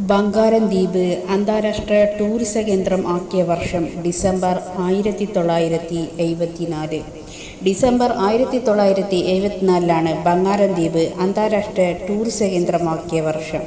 ബംഗാരം ദ്വീപ് അന്താരാഷ്ട്ര ടൂറിസ കേന്ദ്രം ആക്കിയ വർഷം ഡിസംബർ ആയിരത്തി തൊള്ളായിരത്തി എഴുപത്തിനാല് ഡിസംബർ ആയിരത്തി തൊള്ളായിരത്തി എഴുപത്തിനാലിലാണ് ബംഗാരം ദ്വീപ് അന്താരാഷ്ട്ര ടൂറിസ കേന്ദ്രമാക്കിയ വർഷം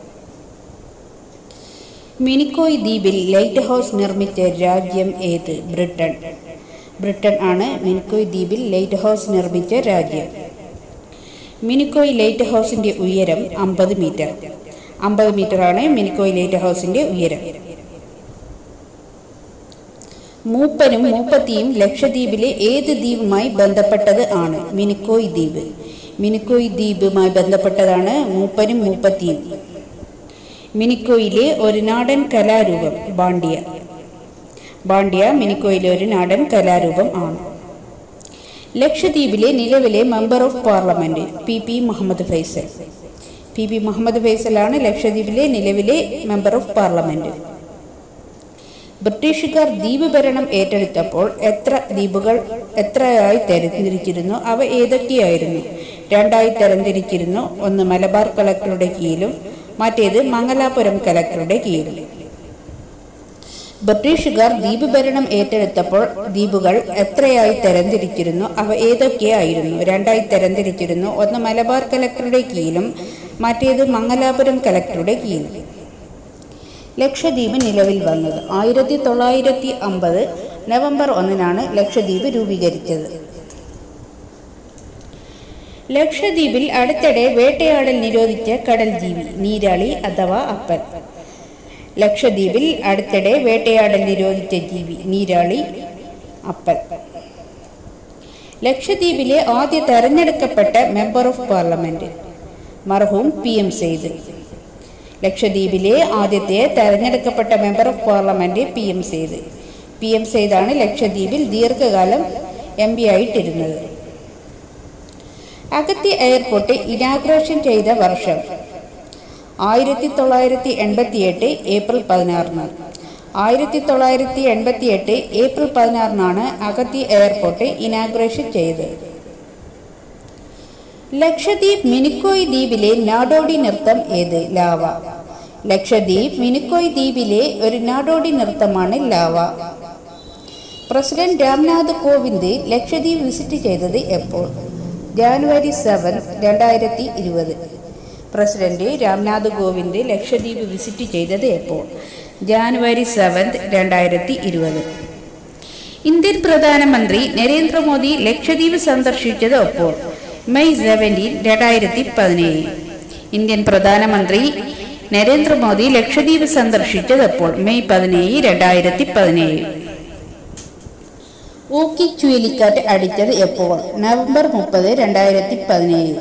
മിനിക്കോയ് ദ്വീപിൽ ലൈറ്റ് ഹൗസ് നിർമ്മിച്ച രാജ്യം ഏത് ബ്രിട്ടൻ ബ്രിട്ടൻ ആണ് മിനിക്കോയ് ദ്വീപിൽ ലൈറ്റ് ഹൗസ് നിർമ്മിച്ച രാജ്യം മിനിക്കോയ് ലൈറ്റ് ഹൗസിന്റെ ഉയരം അമ്പത് മീറ്റർ അമ്പത് മീറ്ററാണ് മിനിക്കോയ് ലൈറ്റ് ഹൗസിന്റെ ഉയരം മൂപ്പനും മൂപ്പത്തിയും ലക്ഷദ്വീപിലെ ഏത് ദ്വീപുമായി ബന്ധപ്പെട്ടത് ആണ് മിനിക്കോയ് ദ്വീപ് മിനിക്കോയ് ദ്വീപുമായി ബന്ധപ്പെട്ടതാണ് മൂപ്പനും മൂപ്പത്തിയും മിനിക്കോയിലെ ഒരു നാടൻ കലാരൂപം ബാണ്ടിയ ബാണ്ടിയ മിനിക്കോയിലെ ഒരു നാടൻ കലാരൂപം ആണ് ലക്ഷദ്വീപിലെ നിലവിലെ member of parliament P P Muhammad Faisal P P Muhammad ഫൈസലാണ് ലക്ഷദ്വീപിലെ നിലവിലെ മെമ്പർ ഓഫ് പാർലമെന്റ് ബ്രിട്ടീഷുകാർ ദ്വീപ് ഭരണം ഏറ്റെടുത്തപ്പോൾ എത്ര ദ്വീപുകൾ എത്രയായി തരംതിരിച്ചിരുന്നു അവ ഏതൊക്കെയായിരുന്നു രണ്ടായി തരംതിരിച്ചിരുന്നു ഒന്ന് മലബാർ കളക്ടറുടെ കീഴിലും മറ്റേത് മംഗലാപുരം കലക്ടറുടെ കീഴിലും ബ്രിട്ടീഷുകാർ ദ്വീപ് ഭരണം ഏറ്റെടുത്തപ്പോൾ ദ്വീപുകൾ എത്രയായി തരംതിരിച്ചിരുന്നു അവ ഏതൊക്കെയായിരുന്നു രണ്ടായി തരംതിരിച്ചിരുന്നു ഒന്ന് മലബാർ കലക്ടറുടെ കീഴിലും മറ്റേത് മംഗലാപുരം കലക്ടറുടെ കീഴിലും ലക്ഷദ്വീപ് നിലവിൽ വന്നത് ആയിരത്തി തൊള്ളായിരത്തി അമ്പത് നവംബർ ഒന്നിനാണ് ലക്ഷദ്വീപ് രൂപീകരിച്ചത് ലക്ഷദ്വീപിൽ അടുത്തിടെ വേട്ടയാടൽ നിരോധിച്ച കടൽ ജീവി നീരാളി അഥവാ അപ്പൻ ലക്ഷദ്വീപിൽ അടുത്തിടെ വേട്ടയാടൽ നിരോധിച്ച ജീവി നീരാളി അപ്പൻ ലക്ഷദ്വീപിലെ ആദ്യ തെരഞ്ഞെടുക്കപ്പെട്ട മെമ്പർ ഓഫ് പാർലമെന്റ് മർഹൂം പി എം സെയ്ദ് ലക്ഷദ്വീപിലെ ആദ്യത്തെ തെരഞ്ഞെടുക്കപ്പെട്ട member of parliament P M Sayeed P M സെയ്ദാണ് ലക്ഷദ്വീപിൽ ദീർഘകാലം എം പി ആയിട്ടിരുന്നത് അഗത്തി എയർപോർട്ട് ഇനാഗ്രേഷൻ ചെയ്ത വർഷം ആയിരത്തി തൊള്ളായിരത്തി എൺപത്തി എട്ട് ഏപ്രിൽ പതിനാറിന് ആയിരത്തി തൊള്ളായിരത്തി എൺപത്തി എട്ട് ഏപ്രിൽ പതിനാറിനാണ് അഗത്തി എയർപോർട്ട് ഇനാഗ്രേഷൻ ചെയ്തത് ലക്ഷദ്വീപ് മിനിക്കോയ് ദ്വീപിലെ നാടോടി നൃത്തം ഏത് ലാവ ലക്ഷദ്വീപ് മിനിക്കോയ് ദ്വീപിലെ ഒരു നാടോടി നൃത്തമാണ് ലാവ പ്രസിഡന്റ് രാംനാഥ് കോവിന്ദ് ലക്ഷദ്വീപ് വിസിറ്റ് ചെയ്തത് എപ്പോൾ ജാനുവരി സെവൻ രണ്ടായിരത്തി ഇരുപത് പ്രസിഡന്റ് രാംനാഥ് കോവിന്ദ് ലക്ഷദ്വീപ് വിസിറ്റ് ചെയ്തത് എപ്പോൾ ജാനുവരി സെവൻത് രണ്ടായിരത്തി ഇരുപത് ഇന്ത്യൻ പ്രധാനമന്ത്രി നരേന്ദ്രമോദി ലക്ഷദ്വീപ് സന്ദർശിച്ചത് എപ്പോൾ മെയ് സെവൻറ്റീൻ രണ്ടായിരത്തി പതിനേഴ് ഇന്ത്യൻ പ്രധാനമന്ത്രി നരേന്ദ്രമോദി ലക്ഷദ്വീപ് സന്ദർശിച്ചത് എപ്പോൾ മെയ് പതിനേഴ് രണ്ടായിരത്തി പതിനേഴ് ഊക്കി ചുഴലിക്കാറ്റ് അടിച്ചത് എപ്പോൾ നവംബർ മുപ്പത് രണ്ടായിരത്തി പതിനേഴ്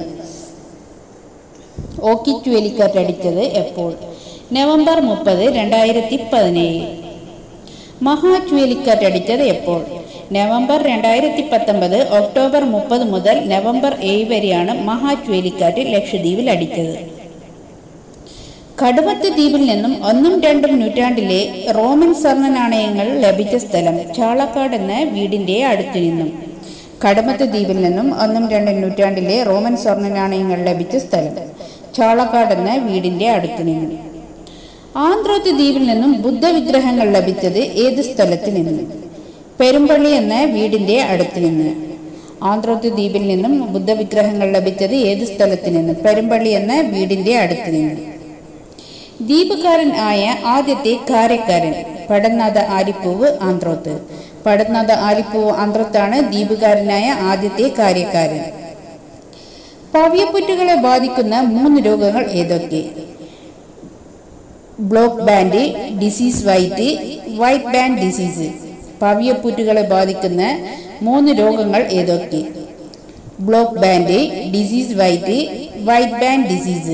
ഓക്കി ചുഴലിക്കാറ്റ് അടിച്ചത് എപ്പോൾ നവംബർ മുപ്പത് രണ്ടായിരത്തി പതിനേഴ് മഹാ ചുഴലിക്കാറ്റ് അടിച്ചത് എപ്പോൾ നവംബർ രണ്ടായിരത്തി പത്തൊമ്പത് ഒക്ടോബർ മുപ്പത് മുതൽ നവംബർ ഏഴ് വരെയാണ് മഹാ ചുഴലിക്കാറ്റ് ലക്ഷദ്വീപിൽ അടിച്ചത് കടുമത്ത് ദ്വീപിൽ നിന്നും ഒന്നും രണ്ടും നൂറ്റാണ്ടിലെ റോമൻ സ്വർണ്ണ നാണയങ്ങൾ ലഭിച്ച സ്ഥലം ചാളക്കാട് എന്ന വീടിന്റെ അടുത്തു നിന്നും കടമത്ത് ദ്വീപിൽ നിന്നും ഒന്നും രണ്ടും നൂറ്റാണ്ടിലെ റോമൻ സ്വർണ്ണ നാണയങ്ങൾ ലഭിച്ച സ്ഥലം ചാളക്കാട് എന്ന വീടിന്റെ അടുത്തു നിന്നും ആന്ധ്രോത്ത് ദ്വീപിൽ നിന്നും ബുദ്ധവിഗ്രഹങ്ങൾ ലഭിച്ചത് ഏത് സ്ഥലത്ത് നിന്ന് പെരുമ്പള്ളി എന്ന വീടിന്റെ അടുത്ത് നിന്ന് ആന്ധ്രോത്ത് ദ്വീപിൽ നിന്നും ബുദ്ധവിഗ്രഹങ്ങൾ ലഭിച്ചത് ഏത് സ്ഥലത്ത് നിന്ന് പെരുമ്പള്ളി എന്ന വീടിന്റെ അടുത്ത് നിന്ന് ദ്വീപുകാരൻ ആയ ആദ്യത്തെ കാര്യക്കാരൻ പടനാഥ ആലിപ്പൂവ് ആന്ധ്രോത്ത് പടനാഥ ആലിപ്പൂവ് ആന്ധ്രത്താണ് ദ്വീപുകാരനായ ആദ്യത്തെ കാര്യക്കാരൻ പവ്യപ്പുറ്റുകളെ ബാധിക്കുന്ന മൂന്ന് രോഗങ്ങൾ ഏതൊക്കെ black band disease white white band disease പവ്യപ്പുറ്റുകളെ ബാധിക്കുന്ന മൂന്ന് രോഗങ്ങൾ ഏതൊക്കെ black band disease white white band disease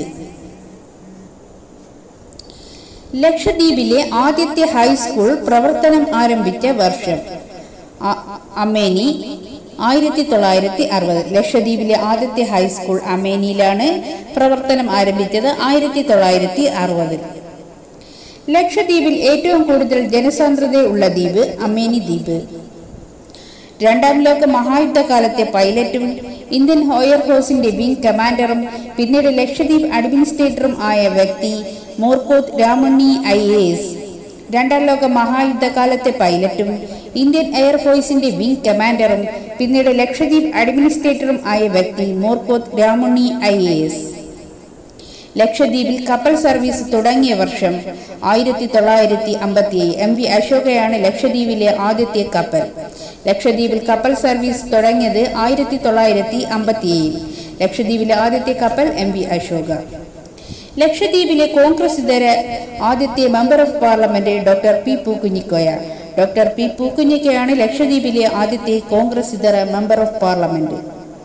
ലക്ഷദ്വീപിലെ ആദ്യത്തെ ഹൈസ്കൂൾ പ്രവർത്തനം ആരംഭിച്ച വർഷം അമേനി ആയിരത്തി തൊള്ളായിരത്തി അറുപത് ലക്ഷദ്വീപിലെ ആദ്യത്തെ ഹൈസ്കൂൾ അമേനിയിലാണ് പ്രവർത്തനം ആരംഭിച്ചത് ആയിരത്തി തൊള്ളായിരത്തി അറുപതിൽ ലക്ഷദ്വീപിൽ ഏറ്റവും കൂടുതൽ ജനസാന്ദ്രതയുള്ള ദ്വീപ് അമേനി ദ്വീപ് രണ്ടാം ലോക മഹായുദ്ധകാലത്തെ പൈലറ്റും ഇന്ത്യൻ എയർഫോഴ്സിന്റെ വിംഗ് കമാൻഡറും പിന്നീട് ലക്ഷദ്വീപ് അഡ്മിനിസ്ട്രേറ്ററും ആയ വ്യക്തി Moorkoth Ramunni I A S രണ്ടാം ലോക മഹായുദ്ധകാലത്തെ പൈലറ്റും ഇന്ത്യൻ എയർഫോഴ്സിന്റെ വിംഗ് കമാൻഡറും പിന്നീട് ലക്ഷദ്വീപ് അഡ്മിനിസ്ട്രേറ്ററും ആയ വ്യക്തി Moorkoth Ramunni I A S ലക്ഷദ്വീപിൽ കപ്പൽ സർവീസ് തുടങ്ങിയ വർഷം ആയിരത്തി തൊള്ളായിരത്തി അമ്പത്തി എം വി അശോകയാണ് ലക്ഷദ്വീപിലെ ആദ്യത്തെ കപ്പൽ ലക്ഷദ്വീപിൽ കപ്പൽ സർവീസ് തുടങ്ങിയത് ആയിരത്തി തൊള്ളായിരത്തി അമ്പത്തി ലക്ഷദ്വീപിലെ ആദ്യത്തെ കപ്പൽ എം വി അശോക ലക്ഷദ്വീപിലെ കോൺഗ്രസ് ഇതര ആദ്യത്തെ member of parliament doctor P Pookunhikoya doctor P പൂക്കുഞ്ഞിക്കയാണ് ലക്ഷദ്വീപിലെ ആദ്യത്തെ കോൺഗ്രസ് ഇതര member of parliament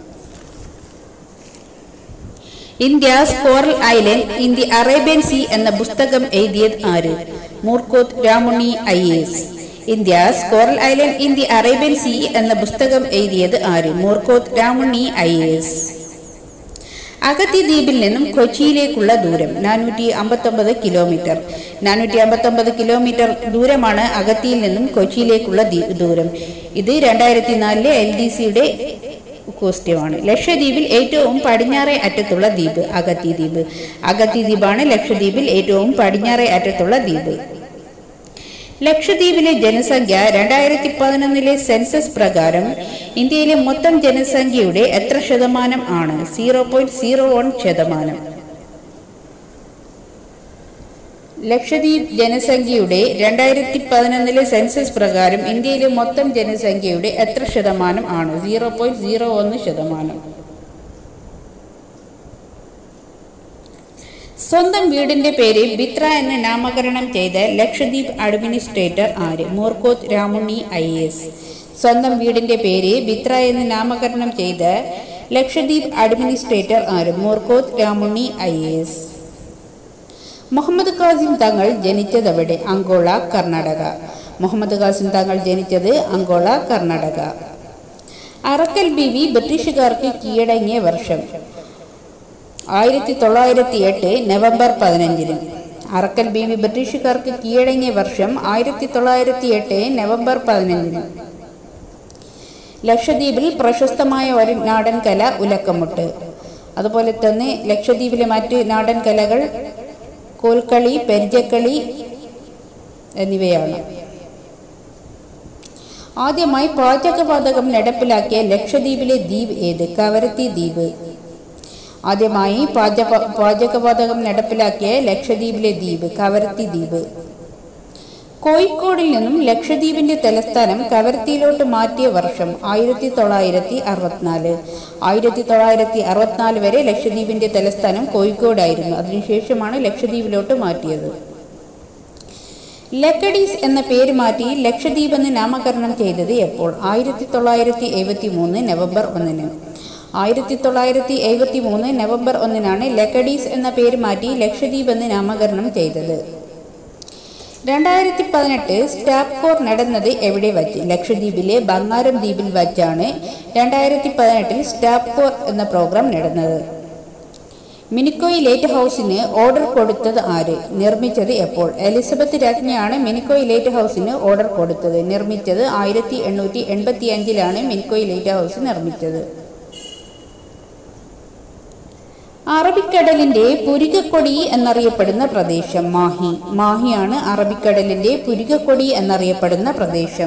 India's coral island in the Arabian sea എന്ന പുസ്തകം എഴുതിയത് ആര് Moorkoth Ramunni I S India's coral island in the Arabian sea എന്ന പുസ്തകം എഴുതിയത് ആര് മൂർക്കോത്ത് രാമുണ്ണി ഐ എസ് അഗത്തി ദ്വീപിൽ നിന്നും കൊച്ചിയിലേക്കുള്ള ദൂരം നാനൂറ്റി അമ്പത്തൊമ്പത് കിലോമീറ്റർ നാനൂറ്റി അമ്പത്തൊമ്പത് കിലോമീറ്റർ ദൂരമാണ് അഗത്തിയിൽ നിന്നും കൊച്ചിയിലേക്കുള്ള ദീ- ദൂരം ഇത് രണ്ടായിരത്തി നാലിലെ എൽ ഡി സിയുടെ കോസ്റ്റ്യമാണ് ലക്ഷദ്വീപിൽ ഏറ്റവും പടിഞ്ഞാറേ അറ്റത്തുള്ള ദ്വീപ് അഗത്തി ദ്വീപ് അഗത്തി ദ്വീപാണ് ലക്ഷദ്വീപിൽ ഏറ്റവും പടിഞ്ഞാറേ അറ്റത്തുള്ള ദ്വീപ് ലക്ഷദ്വീപിലെ ജനസംഖ്യ രണ്ടായിരത്തി പതിനൊന്നിലെ സെൻസസ് പ്രകാരം ഇന്ത്യയിലെ മൊത്തം ജനസംഖ്യയുടെ എത്ര ശതമാനം ആണ് സീറോ പോയിന്റ് സീറോ വൺ ശതമാനം ലക്ഷദ്വീപ് ജനസംഖ്യയുടെ രണ്ടായിരത്തി പതിനൊന്നിലെ സെൻസസ് പ്രകാരം ഇന്ത്യയിലെ മൊത്തം ജനസംഖ്യയുടെ എത്ര ശതമാനം ആണ് സീറോ പോയിന്റ് സീറോ ഒന്ന് ശതമാനം സ്വന്തം വീടിന്റെ പേര് ബിത്ര എന്ന് നാമകരണം ചെയ്ത ലക്ഷദ്വീപ് അഡ്മിനിസ്ട്രേറ്റർ ആര് മൂർക്കോത്ത് രാമുണ്ണി ഐ എസ് സ്വന്തം വീടിന്റെ പേര് ബിത്ര എന്ന് നാമകരണം ചെയ്ത ലക്ഷദ്വീപ് അഡ്മിനിസ്ട്രേറ്റർ ആര് മൂർക്കോത്ത് രാമുണ്ണി ഐ എസ് മുഹമ്മദ് ഖാസിം തങ്ങൾ ജനിച്ചതെവിടെ അങ്കോള കർണാടക മുഹമ്മദ് ഖാസിം തങ്ങൾ ജനിച്ചത് അങ്കോള കർണാടക അറക്കൽ ബീവി ബ്രിട്ടീഷുകാർക്ക് കീഴടങ്ങിയ വർഷം ആയിരത്തി തൊള്ളായിരത്തി എട്ട് നവംബർ പതിനഞ്ചിന് അറക്കൽ ബീവി ബ്രിട്ടീഷുകാർക്ക് കീഴടങ്ങിയ വർഷം ആയിരത്തി തൊള്ളായിരത്തി എട്ട് നവംബർ പതിനഞ്ചിന് ലക്ഷദ്വീപിൽ പ്രശസ്തമായ ഒരു നാടൻ കല ഉലക്കമുട്ട് അതുപോലെ തന്നെ ലക്ഷദ്വീപിലെ മറ്റ് നാടൻ കലകൾ കോൽക്കളി പരിചക്കളി എന്നിവയാണ് ആദ്യമായി പാചകവാതകം നടപ്പിലാക്കിയ ലക്ഷദ്വീപിലെ ദ്വീപ് ഏത് കവരത്തി ദ്വീപ് ആദ്യമായി പാചക പാചകവാതകം നടപ്പിലാക്കിയ ലക്ഷദ്വീപിലെ ദ്വീപ് കവരത്തി ദ്വീപ് കോഴിക്കോടിൽ നിന്നും ലക്ഷദ്വീപിന്റെ തലസ്ഥാനം കവരത്തിയിലോട്ട് മാറ്റിയ വർഷം ആയിരത്തി തൊള്ളായിരത്തി അറുപത്തിനാല് ആയിരത്തി തൊള്ളായിരത്തി അറുപത്തിനാല് വരെ ലക്ഷദ്വീപിന്റെ തലസ്ഥാനം കോഴിക്കോടായിരുന്നു അതിനുശേഷമാണ് ലക്ഷദ്വീപിലോട്ട് മാറ്റിയത് ലക്കഡീസ് എന്ന പേര് മാറ്റി ലക്ഷദ്വീപ് എന്ന് നാമകരണം ചെയ്തത് എപ്പോൾ ആയിരത്തി തൊള്ളായിരത്തി എഴുപത്തി മൂന്ന് നവംബർ ഒന്നിന് ആയിരത്തി തൊള്ളായിരത്തി എഴുപത്തി മൂന്ന് നവംബർ ഒന്നിനാണ് ലക്കഡീസ് എന്ന പേര് മാറ്റി ലക്ഷദ്വീപ് എന്ന് നാമകരണം ചെയ്തത് രണ്ടായിരത്തി പതിനെട്ട് സ്റ്റാഫ് കോർ നടന്നത് എവിടെ വച്ച് ലക്ഷദ്വീപിലെ ബംഗാരം ദ്വീപിൽ വച്ചാണ് രണ്ടായിരത്തി പതിനെട്ടിൽ സ്റ്റാഫ് കോർ എന്ന പ്രോഗ്രാം നടന്നത് മിനിക്കോയ് ലൈറ്റ് ഹൗസിന് ഓർഡർ കൊടുത്തത് ആര് നിർമ്മിച്ചത് എപ്പോൾ എലിസബത്ത് രാജ്ഞിയാണ് മിനിക്കോയ് ലൈറ്റ് ഹൗസിന് ഓർഡർ കൊടുത്തത് നിർമ്മിച്ചത് ആയിരത്തി എണ്ണൂറ്റി എൺപത്തി അഞ്ചിലാണ് മിനിക്കോയ് ലൈറ്റ് ഹൗസ് നിർമ്മിച്ചത് അറബിക്കടലിന്റെ പുരികക്കൊടി എന്നറിയപ്പെടുന്ന പ്രദേശം മാഹി മാഹിയാണ് അറബിക്കടലിന്റെ പുരികക്കൊടി എന്നറിയപ്പെടുന്ന പ്രദേശം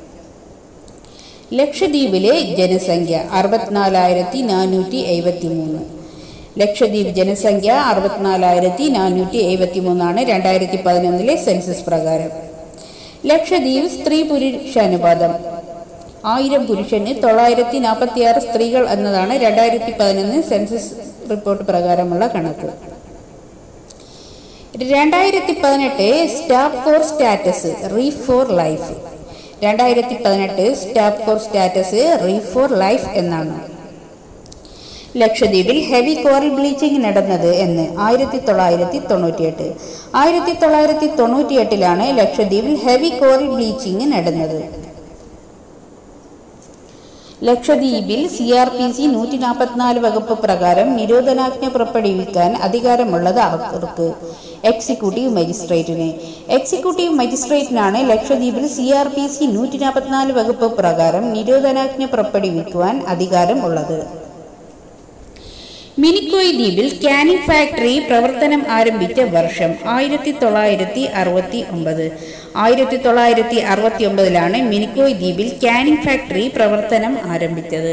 ലക്ഷദ്വീപിലെ ജനസംഖ്യ അറുപത്തിനാലായിരത്തി നാനൂറ്റി എഴുപത്തി മൂന്ന് ലക്ഷദ്വീപ് ജനസംഖ്യ അറുപത്തിനാലായിരത്തി നാനൂറ്റി എഴുപത്തി മൂന്നാണ് രണ്ടായിരത്തി പതിനൊന്നിലെ സെൻസസ് പ്രകാരം ലക്ഷദ്വീപ് സ്ത്രീ പുരുഷ അനുപാതം ആയിരം പുരുഷന് തൊള്ളായിരത്തി നാൽപ്പത്തി ആറ് സ്ത്രീകൾ എന്നതാണ് രണ്ടായിരത്തി പതിനൊന്ന് സെൻസസ് റിപ്പോർട്ട് പ്രകാരമുള്ള കണക്ക് രണ്ടായിരത്തി പതിനെട്ട് staff for status re for life രണ്ടായിരത്തി പതിനെട്ട് staff for status re for life എന്നാണ് ലക്ഷദ്വീപിൽ ഹെവി കോറൽ ബ്ലീച്ചിങ് നടന്നത് എന്ന് ആയിരത്തി തൊള്ളായിരത്തി തൊണ്ണൂറ്റിയെട്ട് ആയിരത്തി തൊള്ളായിരത്തി തൊണ്ണൂറ്റിയെട്ടിലാണ് ലക്ഷദ്വീപിൽ ഹെവി കോറൽ ബ്ലീച്ചിങ് നടന്നത് ലക്ഷദ്വീപിൽ സി ആർ പി സി നൂറ്റി നാൽപ്പത്തിനാല് വകുപ്പ് പ്രകാരം നിരോധനാജ്ഞ പുറപ്പെടുവിക്കാൻ അധികാരമുള്ളത് അവർക്ക് എക്സിക്യൂട്ടീവ് മജിസ്ട്രേറ്റിന് എക്സിക്യൂട്ടീവ് മജിസ്ട്രേറ്റിനാണ് ലക്ഷദ്വീപിൽ സി ആർ പി സി നൂറ്റി നാൽപ്പത്തിനാല് വകുപ്പ് പ്രകാരം നിരോധനാജ്ഞ പുറപ്പെടുവിക്കുവാൻ അധികാരം ഉള്ളത് മിനിക്കോയ് ദ്വീപിൽ കാനിങ് ഫാക്ടറി പ്രവർത്തനം ആരംഭിച്ച വർഷം ആയിരത്തി തൊള്ളായിരത്തി അറുപത്തി ഒമ്പത് ആയിരത്തി തൊള്ളായിരത്തി അറുപത്തി ഒമ്പതിലാണ് മിനിക്കോയ് ദ്വീപിൽ കാനിങ് ഫാക്ടറി പ്രവർത്തനം ആരംഭിച്ചത്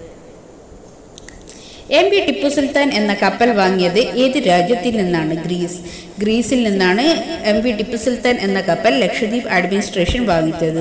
എം പി ടിപ്പു സുൽത്താൻ എന്ന കപ്പൽ വാങ്ങിയത് ഏത് രാജ്യത്തിൽ നിന്നാണ് ഗ്രീസ് ഗ്രീസിൽ നിന്നാണ് എം പി ടിപ്പു സുൽത്താൻ എന്ന കപ്പൽ ലക്ഷദ്വീപ് അഡ്മിനിസ്ട്രേഷൻ വാങ്ങിച്ചത്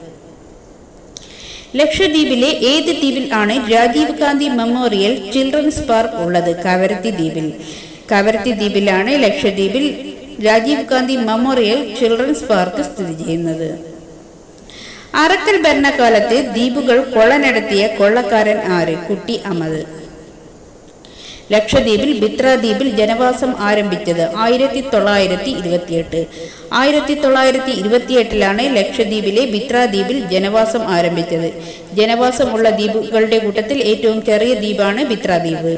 ലക്ഷദ്വീപിലെ ഏത് ദ്വീപിൽ ആണ് Rajiv Gandhi memorial children's park ഉള്ളത് കവരത്തി ദ്വീപിൽ കവരത്തി ദ്വീപിലാണ് ലക്ഷദ്വീപിൽ Rajiv Gandhi memorial children's park സ്ഥിതി ചെയ്യുന്നത് അറക്കൽ ഭരണകാലത്ത് ദ്വീപുകൾ കൊള്ള നടത്തിയ കൊള്ളക്കാരൻ ആര് കുട്ടി അഹമ്മദ് ലക്ഷദ്വീപിൽ ബിത്ര ദ്വീപിൽ ജനവാസം ആരംഭിച്ചത് ആയിരത്തി തൊള്ളായിരത്തി ഇരുപത്തിയെട്ട് ആയിരത്തി തൊള്ളായിരത്തി ഇരുപത്തിയെട്ടിലാണ് ലക്ഷദ്വീപിലെ ബിത്ര ദ്വീപിൽ ജനവാസം ആരംഭിച്ചത് ജനവാസമുള്ള ദ്വീപുകളുടെ കൂട്ടത്തിൽ ഏറ്റവും ചെറിയ ദ്വീപാണ് ബിത്ര ദ്വീപ്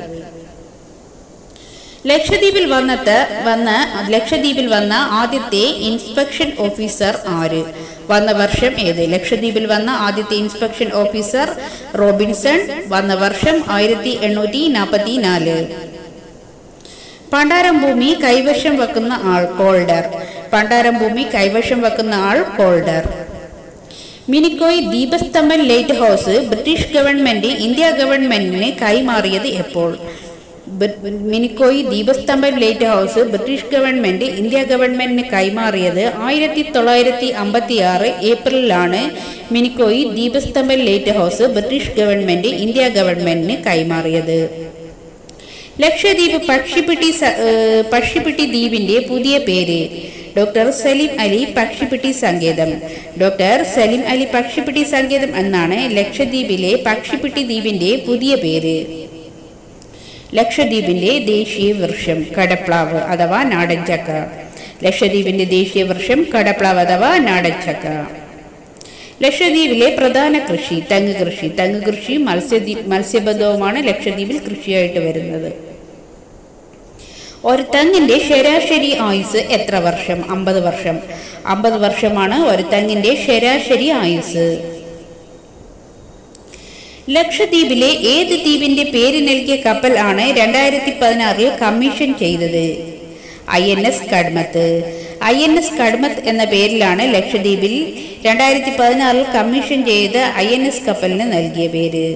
ലക്ഷദ്വീപിൽ വന്നത് വന്ന ലക്ഷദ്വീപിൽ വന്ന ആദ്യത്തെ ഇൻസ്പെക്ഷൻ ഓഫീസർ ആര് വന്ന വർഷം ഏത് ലക്ഷദ്വീപിൽ വന്ന ആദ്യത്തെ ഇൻസ്പെക്ഷൻ ഓഫീസർ റോബിൻസൺ വന്ന വർഷം ആയിരത്തി എണ്ണൂറ്റി നാൽപ്പത്തി നാല് പണ്ടാരം ഭൂമി കൈവശം വെക്കുന്ന ആൾ കോൾഡർ പണ്ടാരം ഭൂമി കൈവശം വെക്കുന്ന ആൾ കോൾഡർ മിനിക്കോയ് ദീപസ്തംഭൻ lighthouse British government India ഗവൺമെന്റിന് കൈമാറിയത് എപ്പോൾ ബ- മിനിക്കോയ് ദീപസ്തംഭൻ lighthouse British government India ഗവൺമെന്റിന് കൈമാറിയത് ആയിരത്തി തൊള്ളായിരത്തി അമ്പത്തി ആറ് ഏപ്രിലാണ് മിനിക്കോയ് ദീപസ്തംഭൻ lighthouse British government India ഗവൺമെന്റിന് കൈമാറിയത് ലക്ഷദ്വീപ് പക്ഷിപ്പിട്ടി സ- ഏഹ് പക്ഷിപ്പിട്ടി ദ്വീപിന്റെ പുതിയ പേര് ഡോക്ടർ സലീം അലി പക്ഷിപ്പിട്ടി സങ്കേതം ഡോക്ടർ സലീം അലി പക്ഷിപ്പിട്ടി സങ്കേതം എന്നാണ് ലക്ഷദ്വീപിലെ പക്ഷിപ്പിട്ടി ദ്വീപിന്റെ പുതിയ പേര് ലക്ഷദ്വീപിന്റെ ദേശീയ വൃക്ഷം കടപ്ലാവ് അഥവാ നാടൻ ചക്ക ലക്ഷദ്വീപിന്റെ ദേശീയ വൃക്ഷം കടപ്ലാവ് അഥവാ നാടൻ ചക്ക ലക്ഷദ്വീപിലെ പ്രധാന കൃഷി തെങ്ങ് കൃഷി തെങ്ങ് കൃഷി മത്സ്യദ്വീപ് മത്സ്യബന്ധവുമാണ് ലക്ഷദ്വീപിൽ കൃഷിയായിട്ട് വരുന്നത് ഒരു തെങ്ങിന്റെ ശരാശരി ആയുസ് എത്ര വർഷം അമ്പത് വർഷം അമ്പത് വർഷമാണ് ഒരു തെങ്ങിന്റെ ശരാശരി ആയുസ് ലക്ഷദ്വീപിലെ ഏത് ദ്വീപിന്റെ പേര് നൽകിയ കപ്പൽ ആണ് രണ്ടായിരത്തി പതിനാറിൽ കമ്മീഷൻ ചെയ്തത് I N S Kadmat I N S Kadmat എന്ന പേരിലാണ് ലക്ഷദ്വീപിൽ രണ്ടായിരത്തി പതിനാറിൽ കമ്മീഷൻ ചെയ്ത ഐ എൻ എസ് കപ്പലിന് നൽകിയ പേര്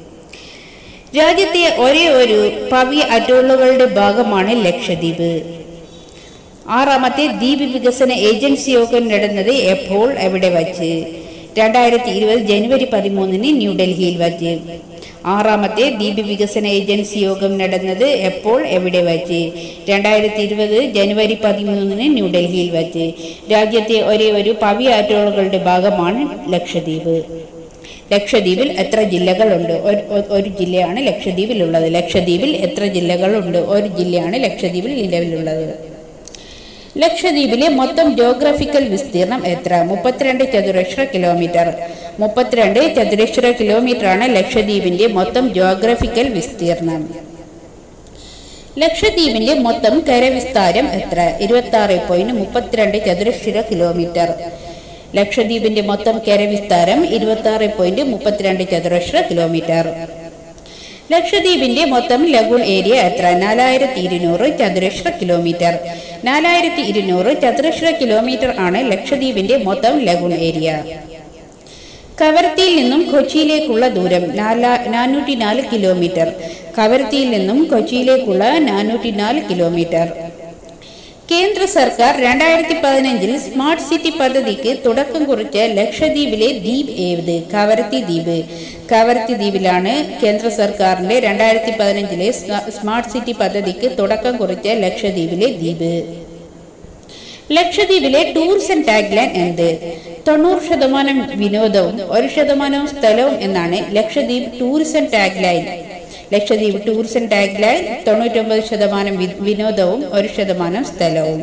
രാജ്യത്തെ ഒരേ ഒരു പവ്യ അറ്റോളുകളുടെ ഭാഗമാണ് ലക്ഷദ്വീപ് ആറാമത്തെ ദ്വീപ് വികസന ഏജൻസി യോഗം നടന്നത് എപ്പോൾ എവിടെ വച്ച് രണ്ടായിരത്തി ഇരുപത് ജനുവരി പതിമൂന്നിന് ന്യൂഡൽഹിയിൽ വച്ച് ആറാമത്തെ ദ്വീപ് വികസന ഏജൻസി യോഗം നടന്നത് എപ്പോൾ എവിടെ വച്ച് രണ്ടായിരത്തി ഇരുപത് ജനുവരി പതിമൂന്നിന് ന്യൂഡൽഹിയിൽ വച്ച് രാജ്യത്തെ ഒരേ ഒരു പവ്യ ആറ്റോളുകളുടെ ഭാഗമാണ് ലക്ഷദ്വീപ് ലക്ഷദ്വീപിൽ എത്ര ജില്ലകളുണ്ട് ഒരു ഒരു- ഒരു ജില്ലയാണ് ലക്ഷദ്വീപിലുള്ളത് ലക്ഷദ്വീപിൽ എത്ര ജില്ലകളുണ്ട് ഒരു ജില്ലയാണ് ലക്ഷദ്വീപിൽ നിലവിലുള്ളത് ലക്ഷദ്വീപിലെ മൊത്തം ജോഗ്രഫിക്കൽ വിസ്തീർണം എത്ര മുപ്പത്തിരണ്ട് ചതുരശ്ര കിലോമീറ്റർ മുപ്പത്തിരണ്ട് ചതുരശ്ര കിലോമീറ്റർ ആണ് ലക്ഷദ്വീപിന്റെ മൊത്തം ജോഗ്രഫിക്കൽ വിസ്തീർണം ലക്ഷദ്വീപിന്റെ മൊത്തം കരവിസ്താരം എത്ര ഇരുപത്തി ആറ് പോയിന്റ് മുപ്പത്തിരണ്ട് ചതുരശ്ര കിലോമീറ്റർ ലക്ഷദ്വീപിന്റെ മൊത്തം കരവിസ്താരം ഇരുപത്തി ആറ് പോയിന്റ് മുപ്പത്തിരണ്ട് ചതുരശ്ര കിലോമീറ്റർ ലക്ഷദ്വീപിന്റെ മൊത്തം ലഗൂൺ ഏരിയ എത്ര നാലായിരത്തി ഇരുന്നൂറ് ചതുരശ്ര കിലോമീറ്റർ നാലായിരത്തി ഇരുന്നൂറ് ചതുരശ്ര കിലോമീറ്റർ ആണ് ലക്ഷദ്വീപിന്റെ മൊത്തം ലഗൂൺ ഏരിയ കവരത്തിയിൽ നിന്നും കൊച്ചിയിലേക്കുള്ള ദൂരം നാനൂറ്റി നാല് കിലോമീറ്റർ കവരത്തിയിൽ നിന്നും കൊച്ചിയിലേക്കുള്ള നാനൂറ്റി നാല് കിലോമീറ്റർ കേന്ദ്ര സർക്കാർ രണ്ടായിരത്തി പതിനഞ്ചിൽ സ്മാർട്ട് സിറ്റി പദ്ധതിക്ക് തുടക്കം കുറിച്ച ലക്ഷദ്വീപിലെ ദ്വീപ് ഏത് കവരത്തി ദ്വീപ് കവരത്തി ദ്വീപിലാണ് കേന്ദ്ര സർക്കാരിന്റെ രണ്ടായിരത്തി പതിനഞ്ചിലെ സ്മാർട്ട് സിറ്റി പദ്ധതിക്ക് തുടക്കം കുറിച്ച ലക്ഷദ്വീപിലെ ദ്വീപ് ലക്ഷദ്വീപിലെ ടൂറിസം ആൻഡ് ടാഗ്ലൈൻ എന്ത് തൊണ്ണൂറ് ശതമാനം വിനോദവും ഒരു ശതമാനവും സ്ഥലവും എന്നാണ് Lakshadweep tourism tagline Lakshadweep tourism tagline തൊണ്ണൂറ്റൊമ്പത് ശതമാനം വി- വിനോദവും ഒരു ശതമാനം സ്ഥലവും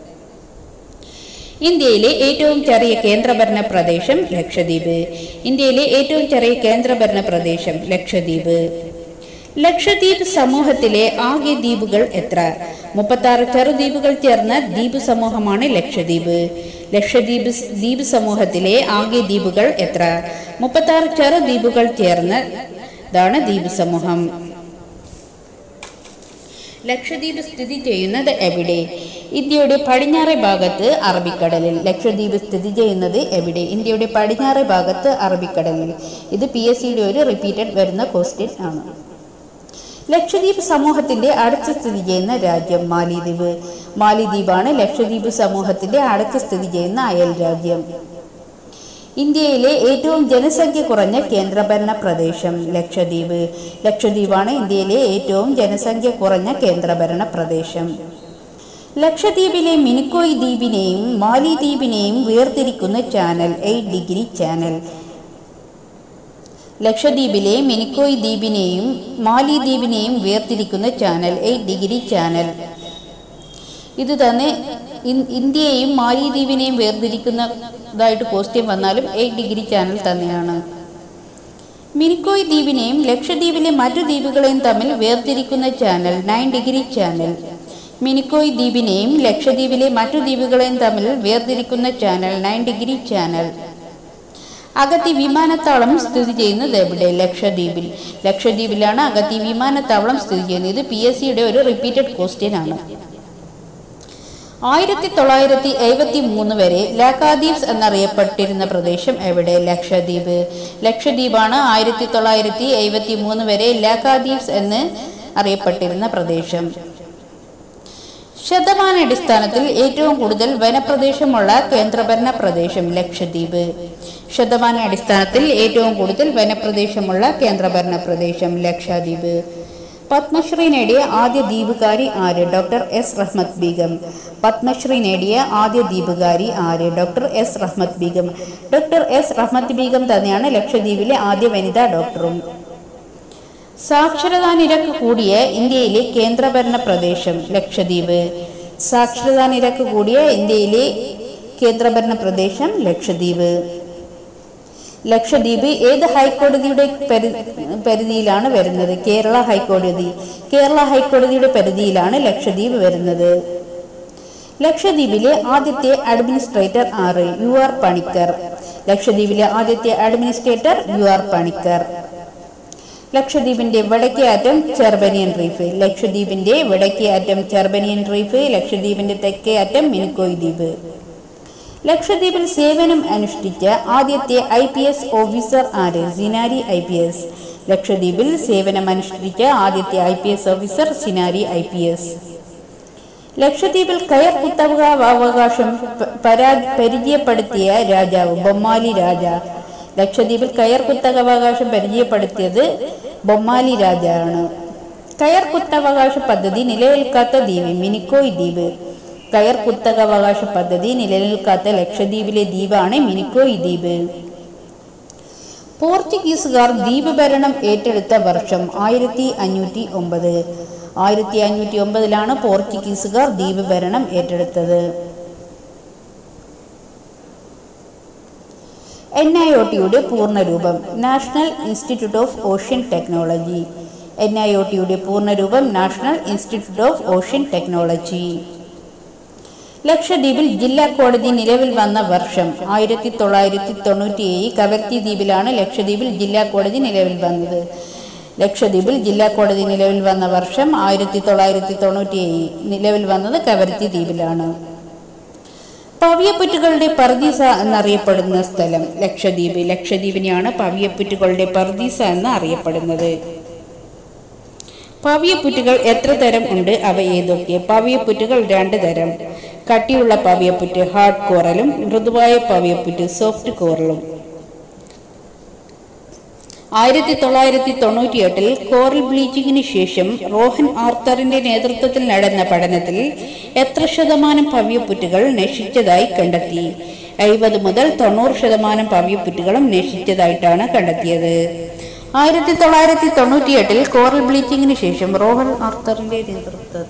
ഇന്ത്യയിലെ ഏറ്റവും ചെറിയ കേന്ദ്രഭരണ പ്രദേശം ലക്ഷദ്വീപ് ഇന്ത്യയിലെ ഏറ്റവും ചെറിയ കേന്ദ്രഭരണ പ്രദേശം ലക്ഷദ്വീപ് ലക്ഷദ്വീപ് സമൂഹത്തിലെ ആകെ ദ്വീപുകൾ എത്ര മുപ്പത്താറ് ചെറുദ്വീപുകൾ ചേർന്ന ദ്വീപ് സമൂഹമാണ് ലക്ഷദ്വീപ് ലക്ഷദ്വീപ് സ് ദ്വീപ് സമൂഹത്തിലെ ആകെ ദ്വീപുകൾ എത്ര മുപ്പത്താറ് ചെറുദ്വീപുകൾ ചേർന്ന ഇതാണ് ദ്വീപ് സമൂഹം ലക്ഷദ്വീപ് സ്ഥിതി ചെയ്യുന്നത് എവിടെ ഇന്ത്യയുടെ പടിഞ്ഞാറേ ഭാഗത്ത് അറബിക്കടലിൽ ലക്ഷദ്വീപ് സ്ഥിതി ചെയ്യുന്നത് എവിടെ ഇന്ത്യയുടെ പടിഞ്ഞാറേ ഭാഗത്ത് അറബിക്കടലിൽ ഇത് പി എസ് സിയുടെ ഒരു റിപ്പീറ്റഡ് വരുന്ന ക്വസ്റ്റ്യൻ ആണ് ലക്ഷദ്വീപ് സമൂഹത്തിന്റെ അടച്ച് സ്ഥിതി ചെയ്യുന്ന രാജ്യം മാലിദ്വീപ് മാലിദ്വീപാണ് ലക്ഷദ്വീപ് സമൂഹത്തിന്റെ അടച്ച് സ്ഥിതി ചെയ്യുന്ന അയൽ രാജ്യം ഇന്ത്യയിലെ ഏറ്റവും ജനസംഖ്യ കുറഞ്ഞ കേന്ദ്രഭരണ പ്രദേശം ലക്ഷദ്വീപ് ലക്ഷദ്വീപാണ് ഇന്ത്യയിലെ ഏറ്റവും ജനസംഖ്യ കുറഞ്ഞ കേന്ദ്രഭരണ പ്രദേശം ലക്ഷദ്വീപിലെ മിനിക്കോയ് ദ്വീപിനെയും മാലിദ്വീപിനെയും വേർതിരിക്കുന്ന ചാനൽ എയ്റ്റ് ഡിഗ്രി ചാനൽ ലക്ഷദ്വീപിലെ മിനിക്കോയ് ദ്വീപിനെയും മാലിദ്വീപിനെയും വേർതിരിക്കുന്ന ചാനൽ എയ്റ്റ് ഡിഗ്രി ചാനൽ ഇത് തന്നെ ഇൻ- ഇന്ത്യയെയും മാലിദ്വീപിനെയും വേർതിരിക്കുന്നതായിട്ട് ക്വസ്റ്റ്യൻ വന്നാലും എയ്റ്റ് ഡിഗ്രി ചാനൽ തന്നെയാണ് മിനിക്കോയ് ദ്വീപിനെയും ലക്ഷദ്വീപിലെ മറ്റു ദ്വീപുകളെയും തമ്മിൽ വേർതിരിക്കുന്ന channel nine degree channel Minicoy ദ്വീപിനെയും ലക്ഷദ്വീപിലെ മറ്റു ദ്വീപുകളെയും തമ്മിൽ വേർതിരിക്കുന്ന channel nine degree channel Agatti വിമാനത്താവളം സ്ഥിതി ചെയ്യുന്നത് എവിടെ ലക്ഷദ്വീപിൽ ലക്ഷദ്വീപിലാണ് അഗത്തി വിമാനത്താവളം സ്ഥിതി ചെയ്യുന്നത് ഇത് പി എസ് സിയുടെ ഒരു റിപ്പീറ്റഡ് ക്വസ്റ്റ്യൻ ആണ് ആയിരത്തി തൊള്ളായിരത്തി എഴുപത്തി മൂന്ന് വരെ ലാക്കാദ്വീപ്സ് എന്നറിയപ്പെട്ടിരുന്ന പ്രദേശം എവിടെ ലക്ഷദ്വീപ് ലക്ഷദ്വീപാണ് ആയിരത്തി തൊള്ളായിരത്തി എഴുപത്തി മൂന്ന് വരെ ലാക്കാദ്വീപ്സ് എന്ന് അറിയപ്പെട്ടിരുന്ന പ്രദേശം ശതമാനാടിസ്ഥാനത്തിൽ ഏറ്റവും കൂടുതൽ വനപ്രദേശമുള്ള കേന്ദ്രഭരണ പ്രദേശം ലക്ഷദ്വീപ് ശതമാനാടിസ്ഥാനത്തിൽ ഏറ്റവും കൂടുതൽ വനപ്രദേശമുള്ള കേന്ദ്രഭരണ പ്രദേശം ലക്ഷദ്വീപ് പത്മശ്രീ നേടിയ ആദ്യ ദ്വീപുകാരി ആര് ഡോക്ടർ എസ് റഹ്മത്ത് ബീഗം പത്മശ്രീ നേടിയ ആദ്യ ദ്വീപുകാരി ആര് doctor S Rahmath Begum doctor S Rahmath Begum തന്നെയാണ് ലക്ഷദ്വീപിലെ ആദ്യ വനിതാ ഡോക്ടറും സാക്ഷരതാ നിരക്ക് കൂടിയ ഇന്ത്യയിലെ കേന്ദ്രഭരണ പ്രദേശം ലക്ഷദ്വീപ് സാക്ഷരതാ നിരക്ക് കൂടിയ ഇന്ത്യയിലെ കേന്ദ്രഭരണ പ്രദേശം ലക്ഷദ്വീപ് ലക്ഷദ്വീപ് ഏത് ഹൈക്കോടതിയുടെ പരി- പരിധിയിലാണ് വരുന്നത് കേരള ഹൈക്കോടതി കേരള ഹൈക്കോടതിയുടെ പരിധിയിലാണ് ലക്ഷദ്വീപ് വരുന്നത് ലക്ഷദ്വീപിലെ ആദ്യത്തെ അഡ്മിനിസ്ട്രേറ്റർ ആറ് യു ആർ പണിക്കർ ലക്ഷദ്വീപിലെ ആദ്യത്തെ അഡ്മിനിസ്ട്രേറ്റർ യു ആർ പണിക്കർ ലക്ഷദ്വീപിന്റെ വടക്കേ അറ്റം ചെർബനിയൻ റീഫ് ലക്ഷദ്വീപിന്റെ വടക്കേ അറ്റം ചെർബനിയൻ റീഫ് ലക്ഷദ്വീപിന്റെ തെക്കേ അറ്റം മിനിക്കോയ് ദ്വീപ് ലക്ഷദ്വീപിൽ സേവനം അനുഷ്ഠിച്ച ആദ്യത്തെ ഐ പി എസ് ഓഫീസർ ആര് സിനാരി ഐ പി എസ് ലക്ഷദ്വീപിൽ സേവനം അനുഷ്ഠിച്ച ആദ്യത്തെ I P S officer Sinari I P S ലക്ഷദ്വീപിൽ കയർ കുത്തവകാശം പ- പരാ- പരിചയപ്പെടുത്തിയ രാജാവ് ബൊമ്മാലി രാജ ലക്ഷദ്വീപിൽ കയർ കുത്തകാവകാശം പരിചയപ്പെടുത്തിയത് ബൊമ്മാലി രാജാവാണ് കയർ കുത്തവകാശ പദ്ധതി നിലനിൽക്കാത്ത ദ്വീപ് മിനിക്കോയ് ദ്വീപ് കയർ കുത്തകാവകാശ പദ്ധതി നിലനിൽക്കാത്ത ലക്ഷദ്വീപിലെ ദ്വീപാണ് മിനിക്കോയ് ദ്വീപ് പോർച്ചുഗീസുകാർ ദ്വീപ് ഭരണം ഏറ്റെടുത്ത വർഷം ആയിരത്തി അഞ്ഞൂറ്റി ഒമ്പത് ആയിരത്തി അഞ്ഞൂറ്റി ഒമ്പതിലാണ് പോർച്ചുഗീസുകാർ ദ്വീപ് ഭരണം ഏറ്റെടുത്തത് എൻ ഐ ഒ ടിയുടെ പൂർണ്ണരൂപം national institute of ocean technology N I O ടിയുടെ പൂർണ്ണരൂപം national institute of ocean technology ലക്ഷദ്വീപിൽ ജില്ലാ കോടതി നിലവിൽ വന്ന വർഷം ആയിരത്തി തൊള്ളായിരത്തി തൊണ്ണൂറ്റിയേഴ് കവരത്തി ദ്വീപിലാണ് ലക്ഷദ്വീപിൽ ജില്ലാ കോടതി നിലവിൽ വന്നത് ലക്ഷദ്വീപിൽ ജില്ലാ കോടതി നിലവിൽ വന്ന വർഷം ആയിരത്തി തൊള്ളായിരത്തി തൊണ്ണൂറ്റിയേഴ് നിലവിൽ വന്നത് കവരത്തി ദ്വീപിലാണ് പവിയപ്പുറ്റുകളുടെ പർദീസ എന്നറിയപ്പെടുന്ന സ്ഥലം ലക്ഷദ്വീപ് ലക്ഷദ്വീപിനെയാണ് പവിയപ്പുറ്റുകളുടെ പർദീസ എന്ന് അറിയപ്പെടുന്നത് പവിയപ്പുറ്റുകൾ എത്ര തരം ഉണ്ട് അവ ഏതൊക്കെ പവിയപ്പുറ്റുകൾ രണ്ട് തരം കട്ടിയുള്ള പവിയപ്പുറ്റ് ഹാർഡ് കോറലും മൃദുവായ പവിയപ്പുറ്റ് സോഫ്റ്റ് കോറലും ആയിരത്തി തൊള്ളായിരത്തി തൊണ്ണൂറ്റിയെട്ടിൽ കോറൽ ബ്ലീച്ചിങ്ങിന് ശേഷം റോഹൻ ആർത്തറിന്റെ നേതൃത്വത്തിൽ നടന്ന പഠനത്തിൽ എത്ര ശതമാനം പവിയപ്പുറ്റുകൾ നശിച്ചതായി കണ്ടെത്തി എഴുപത് മുതൽ തൊണ്ണൂറ് ശതമാനം പവിയപ്പുറ്റുകളും നശിച്ചതായിട്ടാണ് കണ്ടെത്തിയത് ആയിരത്തി തൊള്ളായിരത്തി തൊണ്ണൂറ്റിയെട്ടിൽ കോറൽ ബ്ലീച്ചിങ്ങിന് ശേഷം റോഹൻ ആർത്തറിന്റെ നേതൃത്വത്തിൽ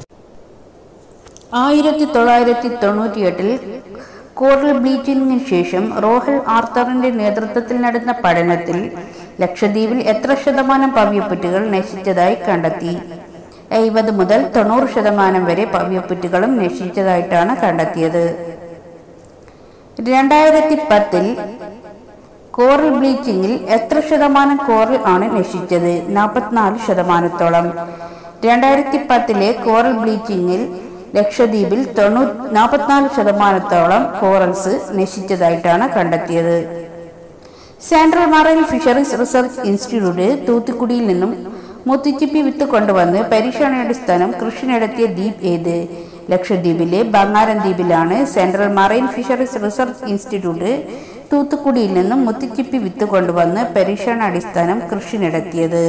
ആയിരത്തി തൊള്ളായിരത്തി തൊണ്ണൂറ്റിയെട്ടിൽ കോറൽ ബ്ലീച്ചിങ്ങിന് ശേഷം റോഹൽ ആർത്തറിന്റെ നേതൃത്വത്തിൽ നടന്ന പഠനത്തിൽ ലക്ഷദ്വീപിൽ എത്ര ശതമാനം പവ്യപ്പുറ്റുകൾ നശിച്ചതായി കണ്ടെത്തി എഴുപത് മുതൽ തൊണ്ണൂറ് ശതമാനം വരെ പവ്യപ്പുറ്റുകളും നശിച്ചതായിട്ടാണ് കണ്ടെത്തിയത് രണ്ടായിരത്തി പത്തിൽ കോറൽ ബ്ലീച്ചിങ്ങിൽ എത്ര ശതമാനം കോറൽ ആണ് നശിച്ചത് നാൽപ്പത്തിനാല് ശതമാനത്തോളം രണ്ടായിരത്തി പത്തിലെ കോറൽ ബ്ലീച്ചിങ്ങിൽ ലക്ഷദ്വീപിൽ തൊണ്ണൂ നാൽപ്പത്തിനാല് ശതമാനത്തോളം കോറൽസ് നശിച്ചതായിട്ടാണ് കണ്ടെത്തിയത് central marine fisheries research institute തൂത്തുക്കുടിയിൽ നിന്നും മുത്തുച്ചിപ്പി വിത്ത് കൊണ്ടുവന്ന് പരീക്ഷണാടിസ്ഥാനം കൃഷി നടത്തിയ ദ്വീപ് ഏത് ലക്ഷദ്വീപിലെ ബംഗാരം ദ്വീപിലാണ് central marine fisheries research institute തൂത്തുക്കുടിയിൽ നിന്നും മുത്തുച്ചിപ്പി വിത്ത് കൊണ്ടുവന്ന് പരീക്ഷണാടിസ്ഥാനം കൃഷി നടത്തിയത്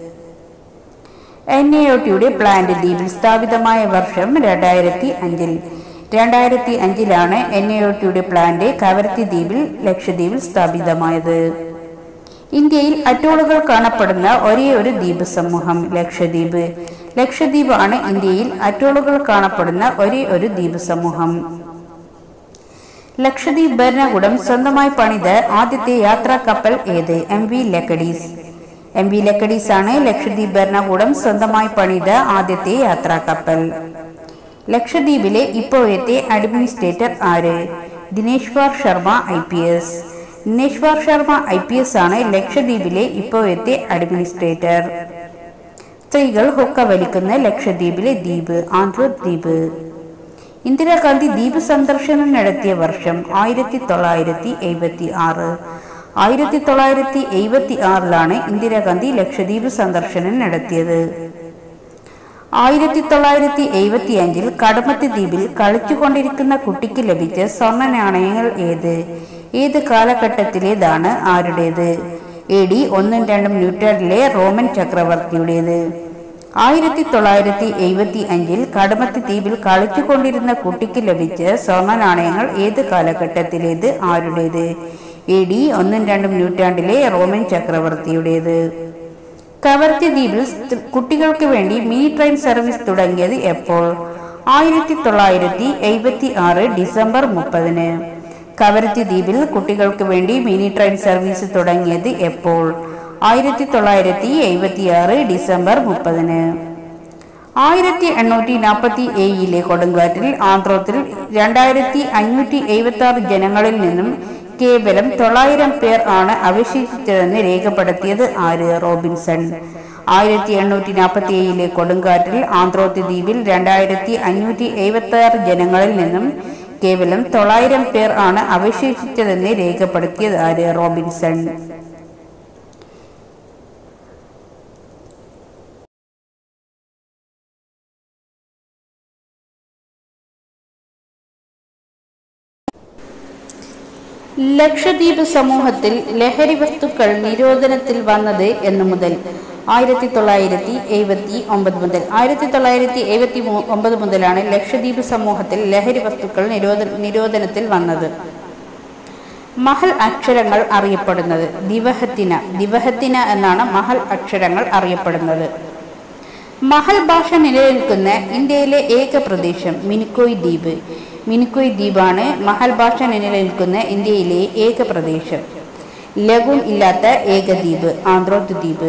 എൻ എ ഒ ടിയുടെ പ്ലാന്റ് ദ്വീപിൽ സ്ഥാപിതമായ വർഷം രണ്ടായിരത്തി അഞ്ചിൽ രണ്ടായിരത്തി അഞ്ചിലാണ് എൻ എ ഒ ടിയുടെ പ്ലാന്റ് കവരത്തി ദ്വീപിൽ ലക്ഷദ്വീപിൽ സ്ഥാപിതമായത് ഇന്ത്യയിൽ അറ്റോളുകൾ കാണപ്പെടുന്ന ഒരേ ഒരു ദ്വീപ് സമൂഹം ലക്ഷദ്വീപ് ലക്ഷദ്വീപ് ആണ് ഇന്ത്യയിൽ അറ്റോളുകൾ കാണപ്പെടുന്ന ഒരേ ഒരു ദ്വീപ് സമൂഹം ലക്ഷദ്വീപ് ഭരണകൂടം സ്വന്തമായി പണിത ആദ്യത്തെ യാത്രാ കപ്പൽ ഏത് M V Laccadives M V Laccadives ആണ് ലക്ഷദ്വീപ് ഭരണകൂടം സ്വന്തമായി പണിത ആദ്യത്തെ യാത്രാ കപ്പൽ ലക്ഷദ്വീപിലെ ഇപ്പോഴത്തെ അഡ്മിനിസ്ട്രേറ്റർ ആര് Dineshwar Sharma I P S Dineshwar Sharma I P S ആണ് ലക്ഷദ്വീപിലെ ഇപ്പോഴത്തെ അഡ്മിനിസ്ട്രേറ്റർ സ്ത്രീകൾ ഹുക്ക വലിക്കുന്ന ലക്ഷദ്വീപിലെ ദ്വീപ് ആന്ധ്രദ്വീപ് ഇന്ദിരാഗാന്ധി ദ്വീപ് സന്ദർശനം നടത്തിയ വർഷം ആയിരത്തി തൊള്ളായിരത്തി എഴുപത്തി ആറ് ആയിരത്തി തൊള്ളായിരത്തി എഴുപത്തി ആറിലാണ് ഇന്ദിരാഗാന്ധി ലക്ഷദ്വീപ് സന്ദർശനം നടത്തിയത് ആയിരത്തി തൊള്ളായിരത്തി എഴുപത്തി അഞ്ചിൽ കടമത്ത് ദ്വീപിൽ കളിച്ചുകൊണ്ടിരിക്കുന്ന കുട്ടിക്ക് ലഭിച്ച സ്വർണ്ണ നാണയങ്ങൾ ഏത് ഏത് കാലഘട്ടത്തിലേതാണ് ആരുടേത് എ ഡി ഒന്നും രണ്ടും നൂറ്റാണ്ടിലെ റോമൻ ചക്രവർത്തിയുടേത് ആയിരത്തി തൊള്ളായിരത്തി എഴുപത്തി അഞ്ചിൽ കടമത്ത് ദ്വീപിൽ കളിച്ചുകൊണ്ടിരുന്ന കുട്ടിക്ക് ലഭിച്ച സ്വർണ്ണ നാണയങ്ങൾ ഏത് കാലഘട്ടത്തിലേത് ആരുടേത് എ ഡി ഒന്നും രണ്ടും നൂറ്റാണ്ടിലെ റോമൻ ചക്രവർത്തിയുടേത് കവർത്തി ദ്വീപിൽ സ്ത്രീ- കുട്ടികൾക്ക് വേണ്ടി മിനി ട്രെയിൻ സർവീസ് തുടങ്ങിയത് എപ്പോൾ ആയിരത്തി തൊള്ളായിരത്തി എഴുപത്തി ആറ് ഡിസംബർ മുപ്പതിന് കവരത്തി ദ്വീപിൽ കുട്ടികൾക്ക് വേണ്ടി മിനി ട്രെയിൻ സർവീസ് തുടങ്ങിയത് എപ്പോൾ ആയിരത്തി തൊള്ളായിരത്തി എഴുപത്തി ആറ് ഡിസംബർ മുപ്പതിന് ആയിരത്തി എണ്ണൂറ്റി നാൽപ്പത്തി ഏഴിലെ കൊടുങ്കാറ്റിൽ ആന്ധ്രത്തിൽ രണ്ടായിരത്തി അഞ്ഞൂറ്റി എഴുപത്തി ആറ് ജനങ്ങളിൽ നിന്നും കേവലം തൊള്ളായിരം പേർ ആണ് അവശേഷിച്ചതെന്ന് രേഖപ്പെടുത്തിയത് ആര് റോബിൻസൺ ആയിരത്തി എണ്ണൂറ്റി നാൽപ്പത്തി ഏഴിലെ കൊടുങ്കാറ്റിൽ ആന്ധ്രോത്ത് ദ്വീപിൽ രണ്ടായിരത്തി അഞ്ഞൂറ്റി എഴുപത്തി ആറ് ജനങ്ങളിൽ നിന്നും കേവലം തൊള്ളായിരം പേർ ആണ് അവശേഷിച്ചതെന്ന് രേഖപ്പെടുത്തിയത് ആര് റോബിൻസൺ ലക്ഷദ്വീപ് സമൂഹത്തിൽ ലഹരി വസ്തുക്കൾ നിരോധനത്തിൽ വന്നത് എന്നു മുതൽ ആയിരത്തി തൊള്ളായിരത്തി എഴുപത്തി ഒമ്പത് മുതൽ ആയിരത്തി തൊള്ളായിരത്തി എഴുപത്തി ഒമ്പത് മുതലാണ് ലക്ഷദ്വീപ് സമൂഹത്തിൽ ലഹരി വസ്തുക്കൾ നിരോധ നിരോധനത്തിൽ വന്നത് മഹൽ അക്ഷരങ്ങൾ അറിയപ്പെടുന്നത് ദിവഹത്തിന ദിവഹത്തിന എന്നാണ് മഹൽ അക്ഷരങ്ങൾ അറിയപ്പെടുന്നത് മഹൽ ഭാഷ നിലനിൽക്കുന്ന ഇന്ത്യയിലെ ഏക പ്രദേശം മിനിക്കോയ് ദ്വീപ് മിനിക്കോയ് ദ്വീപാണ് മഹൽ ഭാഷ നിലനിൽക്കുന്ന ഇന്ത്യയിലെ ഏക പ്രദേശം ലഘുൺ ഇല്ലാത്ത ഏക ദ്വീപ് ആന്ധ്രോത്ത് ദ്വീപ്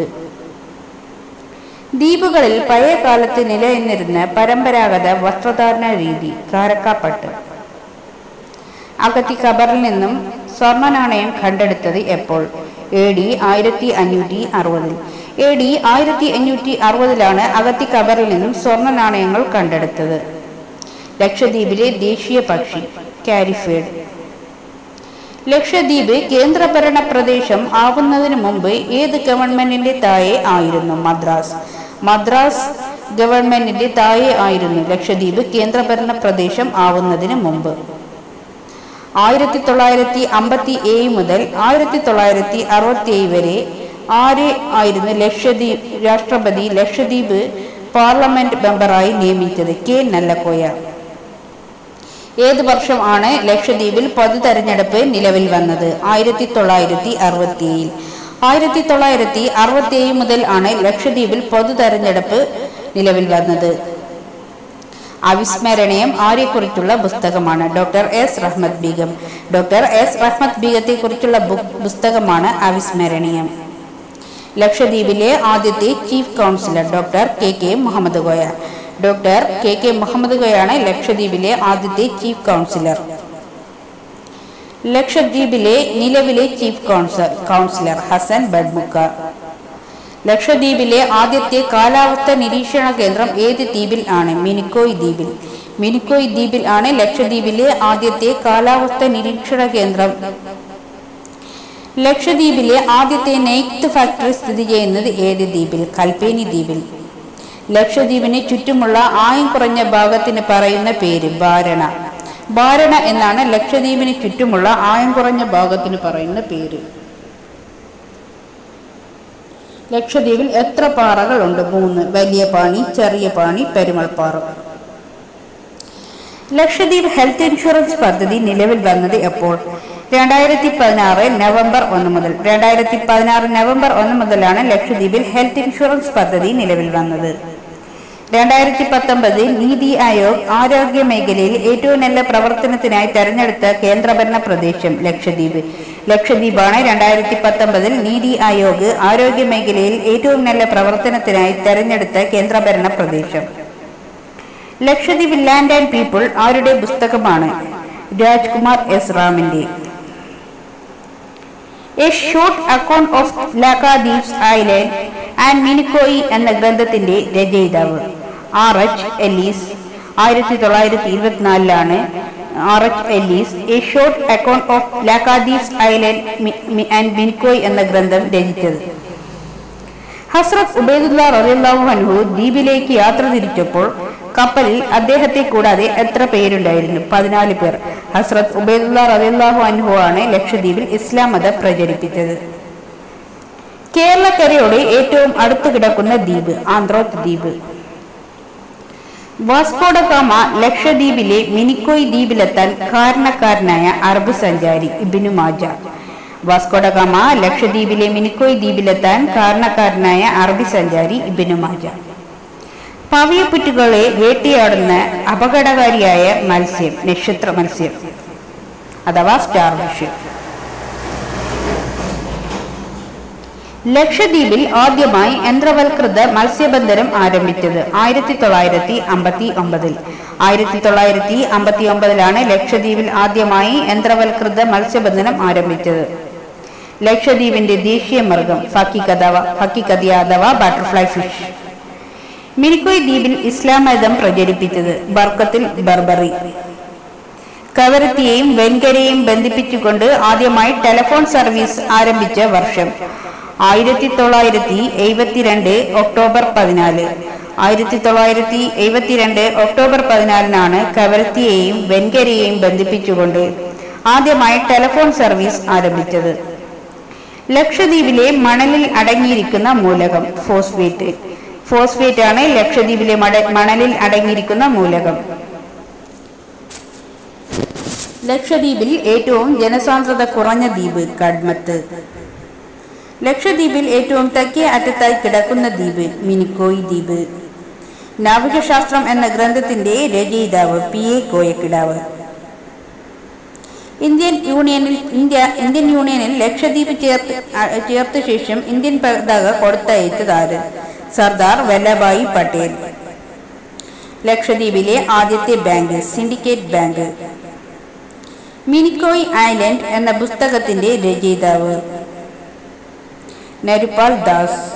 ദ്വീപുകളിൽ പഴയ കാലത്ത് നിലനിന്നിരുന്ന പരമ്പരാഗത വസ്ത്രധാരണ രീതി കാരക്കാപ്പട്ട് അഗത്തി ഖബറിൽ നിന്നും സ്വർണ്ണ നാണയം കണ്ടെടുത്തത് എപ്പോൾ എ ഡി ആയിരത്തി അഞ്ഞൂറ്റി അറുപതിൽ എ ഡി ആയിരത്തി അഞ്ഞൂറ്റി അറുപതിലാണ് അഗത്തി ഖബറിൽ നിന്നും സ്വർണ്ണ നാണയങ്ങൾ കണ്ടെടുത്തത് ലക്ഷദ്വീപിലെ ദേശീയ പക്ഷി കാരിഫേഡ് ലക്ഷദ്വീപ് കേന്ദ്രഭരണ പ്രദേശം ആവുന്നതിന് മുമ്പ് ഏത് ഗവൺമെന്റിന്റെ താഴെ ആയിരുന്നു മദ്രാസ് മദ്രാസ് ഗവൺമെന്റിന്റെ താഴെ ആയിരുന്നു ലക്ഷദ്വീപ് കേന്ദ്രഭരണ പ്രദേശം ആവുന്നതിന് മുമ്പ് ആയിരത്തി തൊള്ളായിരത്തി അമ്പത്തി ഏഴ് മുതൽ ആയിരത്തി തൊള്ളായിരത്തി അറുപത്തി ഏഴ് വരെ ആര് ആയിരുന്നു ലക്ഷദ്വീപ് രാഷ്ട്രപതി ലക്ഷദ്വീപ് പാർലമെന്റ് മെമ്പറായി നിയമിച്ചത് കെ നല്ലക്കോയ ഏത് വർഷം ആണ് ലക്ഷദ്വീപിൽ പൊതു തെരഞ്ഞെടുപ്പ് നിലവിൽ വന്നത് ആയിരത്തി തൊള്ളായിരത്തി അറുപത്തി ഏഴിൽ ആയിരത്തി തൊള്ളായിരത്തി അറുപത്തി ഏഴ് മുതൽ ആണ് ലക്ഷദ്വീപിൽ പൊതു തെരഞ്ഞെടുപ്പ് നിലവിൽ വന്നത് അവിസ്മരണീയം ആരെക്കുറിച്ചുള്ള പുസ്തകമാണ് doctor S Rahmath Begum doctor S Rahmath ബീഗത്തെ കുറിച്ചുള്ള പുസ്തകമാണ് അവിസ്മരണീയം ലക്ഷദ്വീപിലെ ആദ്യത്തെ chief councillor doctor K K Muhammad Koya doctor K K Muhammad കോയാണ് ലക്ഷദ്വീപിലെ ആദ്യത്തെ ചീഫ് കൗൺസിലർ ലക്ഷദ്വീപിലെ നിലവിലെ chief councillor councillor Hasan Badmukka ലക്ഷദ്വീപിലെ ആദ്യത്തെ കാലാവസ്ഥ നിരീക്ഷണ കേന്ദ്രം ഏത് ദ്വീപിൽ ആണ് മിനിക്കോയ് ദ്വീപിൽ മിനിക്കോയ് ദ്വീപിൽ ആണ് ലക്ഷദ്വീപിലെ ആദ്യത്തെ കാലാവസ്ഥ നിരീക്ഷണ കേന്ദ്രം ലക്ഷദ്വീപിലെ ആദ്യത്തെ നെയ്ത്ത് ഫാക്ടറി സ്ഥിതി ചെയ്യുന്നത് ഏത് ദ്വീപിൽ കൽപ്പേനി ദ്വീപിൽ ലക്ഷദ്വീപിന് ചുറ്റുമുള്ള ആയം കുറഞ്ഞ ഭാഗത്തിന് പറയുന്ന പേര് ബാരണ ബാരണ എന്നാണ് ലക്ഷദ്വീപിന് ചുറ്റുമുള്ള ആയം കുറഞ്ഞ ഭാഗത്തിന് പറയുന്ന പേര് ലക്ഷദ്വീപിൽ എത്ര പാറകളുണ്ട് മൂന്ന് വലിയ പാണി ചെറിയ പാണി പെരുമൾപ്പാറ ലക്ഷദ്വീപ് ഹെൽത്ത് ഇൻഷുറൻസ് പദ്ധതി നിലവിൽ വന്നത് എപ്പോൾ രണ്ടായിരത്തി പതിനാറ് നവംബർ ഒന്ന് മുതൽ രണ്ടായിരത്തി പതിനാറ് നവംബർ ഒന്ന് മുതലാണ് ലക്ഷദ്വീപിൽ ഹെൽത്ത് ഇൻഷുറൻസ് പദ്ധതി നിലവിൽ വന്നത് രണ്ടായിരത്തി പത്തൊമ്പതിൽ നീതി ആയോഗ് ആരോഗ്യ മേഖലയിൽ ഏറ്റവും നല്ല പ്രവർത്തനത്തിനായി തെരഞ്ഞെടുത്ത കേന്ദ്രഭരണ പ്രദേശം ലക്ഷദ്വീപ് ലക്ഷദ്വീപാണ് രണ്ടായിരത്തി പത്തൊമ്പതിൽ നീതി ആയോഗ് ആരോഗ്യ മേഖലയിൽ ഏറ്റവും നല്ല പ്രവർത്തനത്തിനായി തെരഞ്ഞെടുത്ത കേന്ദ്രഭരണ പ്രദേശം ലക്ഷദ്വീപ് ലാൻഡ് ആൻഡ് പീപ്പിൾ ആരുടെ പുസ്തകമാണ് രാജ്കുമാർ എസ് റാമിന്റെ a short account of Laccadives island and Minicoy എന്ന ഗ്രന്ഥത്തിന്റെ രചയിതാവ് ആർ എച്ച് എല്ലീസ് ആയിരത്തി തൊള്ളായിരത്തി ഇരുപത്തിനാലിലാണ് R H Ellis a short account of Laccadives island and Minicoy എന്ന ഗ്രന്ഥം രചിച്ചത് ഹസ്രത്ത് ഉബൈദുല്ല റളിയല്ലാഹു അൻഹു ദ്വീപിലേക്ക് യാത്ര തിരിച്ചപ്പോൾ കപ്പലിൽ അദ്ദേഹത്തെ കൂടാതെ എത്ര പേരുണ്ടായിരുന്നു പതിനാല് പേർ ഹസ്രത്ത് ഉബൈദുല്ല റളിയല്ലാഹു അൻഹു ആണ് ലക്ഷദ്വീപിൽ ഇസ്ലാം മതം പ്രചരിപ്പിച്ചത് കേരളക്കരയോട് ഏറ്റവും അടുത്ത് കിടക്കുന്ന ദ്വീപ് ആന്ത്രോത്ത് ദ്വീപ് വാസ്കോഡഗാമ ലക്ഷദ്വീപിലെ മിനിക്കോയ് ദ്വീപിലെത്താൻ കാരണക്കാരനായ അറബ് സഞ്ചാരി ഇബിനു മാജ വാസ്കോഡഗാമ ലക്ഷദ്വീപിലെ മിനിക്കോയ് ദ്വീപിലെത്താൻ കാരണക്കാരനായ അറബി സഞ്ചാരി ഇബിനു മാജ പവിയപ്പുറ്റുകളെ വേട്ടയാടുന്ന അപകടകാരിയായ മത്സ്യം നക്ഷത്ര മത്സ്യം അഥവാ സ്റ്റാർ ഫിഷ് ലക്ഷദ്വീപിൽ ആദ്യമായി യന്ത്രവൽകൃത മത്സ്യബന്ധനം ആരംഭിച്ചത് ആയിരത്തി തൊള്ളായിരത്തി അമ്പത്തി ഒമ്പതിൽ ആയിരത്തി തൊള്ളായിരത്തി അമ്പത്തി ഒമ്പതിലാണ് ലക്ഷദ്വീപിൽ ആദ്യമായി യന്ത്രവൽകൃത മത്സ്യബന്ധനം ആരംഭിച്ചത് ലക്ഷദ്വീപിന്റെ ദേശീയ മൃഗം ഫക്കിക്കഥവ ഫക്കിക്കഥിയ അഥവാ ബട്ടർഫ്ലൈ ഫിഷ് മിനിക്കോയ് ദ്വീപിൽ ഇസ്ലാം മതം പ്രചരിപ്പിച്ചത് ബർക്കത്തിൽ ബർബറി കവരത്തിയെയും വെൻകരയെയും ബന്ധിപ്പിച്ചുകൊണ്ട് ആദ്യമായി ടെലിഫോൺ സർവീസ് ആരംഭിച്ച വർഷം ആയിരത്തി തൊള്ളായിരത്തി എഴുപത്തിരണ്ട് ഒക്ടോബർ പതിനാല് ആയിരത്തി തൊള്ളായിരത്തി എഴുപത്തിരണ്ട് ഒക്ടോബർ പതിനാലിനാണ് കവരത്തിയെയും വെൻകരയെയും ബന്ധിപ്പിച്ചുകൊണ്ട് ആദ്യമായി ടെലിഫോൺ സർവീസ് ആരംഭിച്ചത് ലക്ഷദ്വീപിലെ മണലിൽ അടങ്ങിയിരിക്കുന്ന മൂലകം ഫോസ്ഫേറ്റ് ഫോസ്ഫേറ്റ് ആണ് ലക്ഷദ്വീപിലെ മട- മണലിൽ അടങ്ങിയിരിക്കുന്ന മൂലകം ലക്ഷദ്വീപിൽ ഏറ്റവും ജനസാന്ദ്രത കുറഞ്ഞ ദ്വീപ് കഡ്മത്ത് ലക്ഷദ്വീപിൽ ഏറ്റവും തെക്കേ അറ്റത്തായി കിടക്കുന്ന ദ്വീപ് മിനിക്കോയ് ദ്വീപ് നാവികശാസ്ത്രം എന്ന ഗ്രന്ഥത്തിന്റെ രചയിതാവ് പി എ കോയക്കിടാവ് ഇന്ത്യൻ യൂണിയനിൽ ഇന്ത്യ ഇന്ത്യൻ യൂണിയനിൽ ലക്ഷദ്വീപ് ചേർത്ത് അ- ചേർത്ത ശേഷം ഇന്ത്യൻ പതാക കൊടുത്തയച്ചതാര് സർദാർ വല്ലഭായി പട്ടേൽ ലക്ഷദ്വീപിലെ ആദ്യത്തെ bank syndicate bank Minicoy island എന്ന പുസ്തകത്തിന്റെ രചയിതാവ് നരുപാൽ ദാസ്